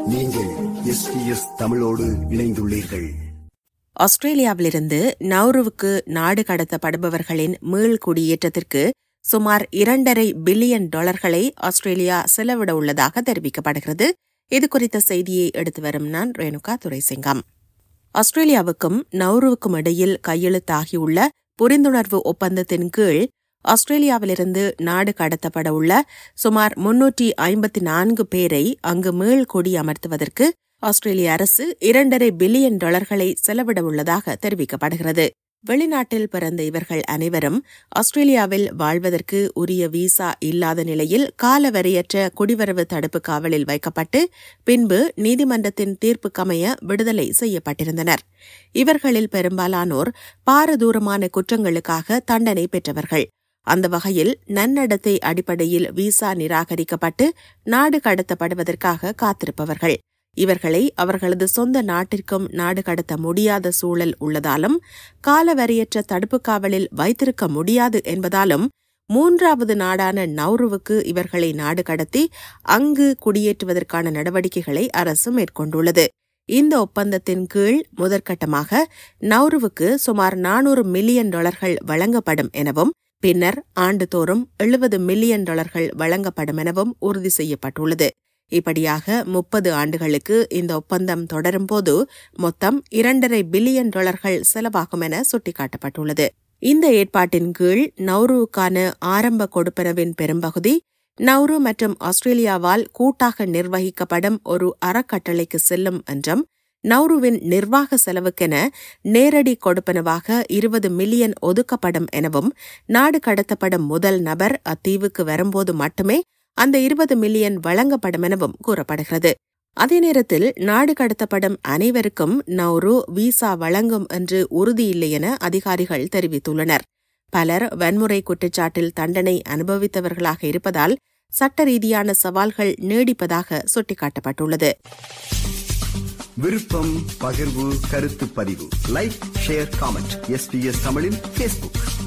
நீங்கள் எஸ்பிஎஸ் தமிழோடு இணைந்துள்ளீர்கள் ஆஸ்திரேலியாவிலிருந்து நௌருவுக்கு நாடு கடத்தப்படுபவர்களின் மீள் குடியேற்றத்திற்கு சுமார் இரண்டரை பில்லியன் டாலர்களை ஆஸ்திரேலியா செலவிட உள்ளதாக தெரிவிக்கப்படுகிறது இது குறித்த செய்தியை எடுத்து வரும் நான் ரேணுகா துரைசிங்கம் ஆஸ்திரேலியாவுக்கும் நௌருவுக்கும் இடையில் கையெழுத்தாகியுள்ள புரிந்துணர்வு ஒப்பந்தத்தின் கீழ் ஆஸ்திரேலியாவிலிருந்து நாடு கடத்தப்பட உள்ள சுமார் முன்னூற்றி ஐம்பத்தி நான்கு பேரை அங்கு மீள் குடியமர்த்துவதற்கு ஆஸ்திரேலிய அரசு இரண்டரை பில்லியன் டாலர்களை செலவிட உள்ளதாக தெரிவிக்கப்படுகிறது வெளிநாட்டில் பிறந்த இவர்கள் அனைவரும் ஆஸ்திரேலியாவில் வாழ்வதற்கு உரிய விசா இல்லாத நிலையில் காலவரையற்ற குடிவரவு தடுப்பு காவலில் வைக்கப்பட்டு பின்பு நீதிமன்றத்தின் தீர்ப்புக்கமைய விடுதலை செய்யப்பட்டிருந்தனர் இவர்களில் பெரும்பாலானோர் பாரதூரமான குற்றங்களுக்காக தண்டனை பெற்றவர்கள் அந்த வகையில் நன்னடத்தை அடிப்படையில் விசா நிராகரிக்கப்பட்டு நாடு கடத்தப்படுவதற்காக காத்திருப்பவர்கள் இவர்களை அவர்களது சொந்த நாட்டிற்கும் நாடு கடத்த முடியாத சூழல் உள்ளதாலும் காலவரையற்ற தடுப்பு காவலில் வைத்திருக்க முடியாது என்பதாலும் மூன்றாவது நாடான நௌருவுக்கு இவர்களை நாடு கடத்தி அங்கு குடியேற்றுவதற்கான நடவடிக்கைகளை அரசு மேற்கொண்டுள்ளது இந்த ஒப்பந்தத்தின் கீழ் முதற்கட்டமாக நௌருவுக்கு சுமார் நானூறு மில்லியன் டாலர்கள் வழங்கப்படும் எனவும் பின்னர் ஆண்டுதோறும் எழுபது மில்லியன் டாலர்கள் வழங்கப்படும் எனவும் உறுதி செய்யப்பட்டுள்ளது இப்படியாக முப்பது ஆண்டுகளுக்கு இந்த ஒப்பந்தம் தொடரும்போது மொத்தம் இரண்டரை பில்லியன் டாலர்கள் செலவாகும் என சுட்டிக்காட்டப்பட்டுள்ளது இந்த ஏற்பாட்டின் கீழ் நௌருவுக்கான ஆரம்ப கொடுப்பனவின் பெரும்பகுதி நௌரு மற்றும் ஆஸ்திரேலியாவால் கூட்டாக நிர்வகிக்கப்படும் ஒரு அறக்கட்டளைக்கு செல்லும் என்றும் நௌருவின் நிர்வாக செலவுக்கென நேரடி கொடுப்பனவாக இருபது மில்லியன் ஒதுக்கப்படும் எனவும் நாடு கடத்தப்படும் முதல் நபர் அத்தீவுக்கு வரும்போது மட்டுமே அந்த இருபது மில்லியன் வழங்கப்படும் எனவும் கூறப்படுகிறது அதே நேரத்தில் நாடு கடத்தப்படும் அனைவருக்கும் நௌரு விசா வழங்கும் என்று உறுதியில்லை என அதிகாரிகள் தெரிவித்துள்ளனர் பலர் வன்முறை குற்றச்சாட்டில் தண்டனை அனுபவித்தவர்களாக இருப்பதால் சட்ட ரீதியான சவால்கள் நீடிப்பதாக சுட்டிக்காட்டப்பட்டுள்ளது விருப்பம் பகிர்வு கருத்து பதிவு லைக் ஷேர் காமெண்ட் எஸ்பிஎஸ் தமிழின் பேஸ்புக்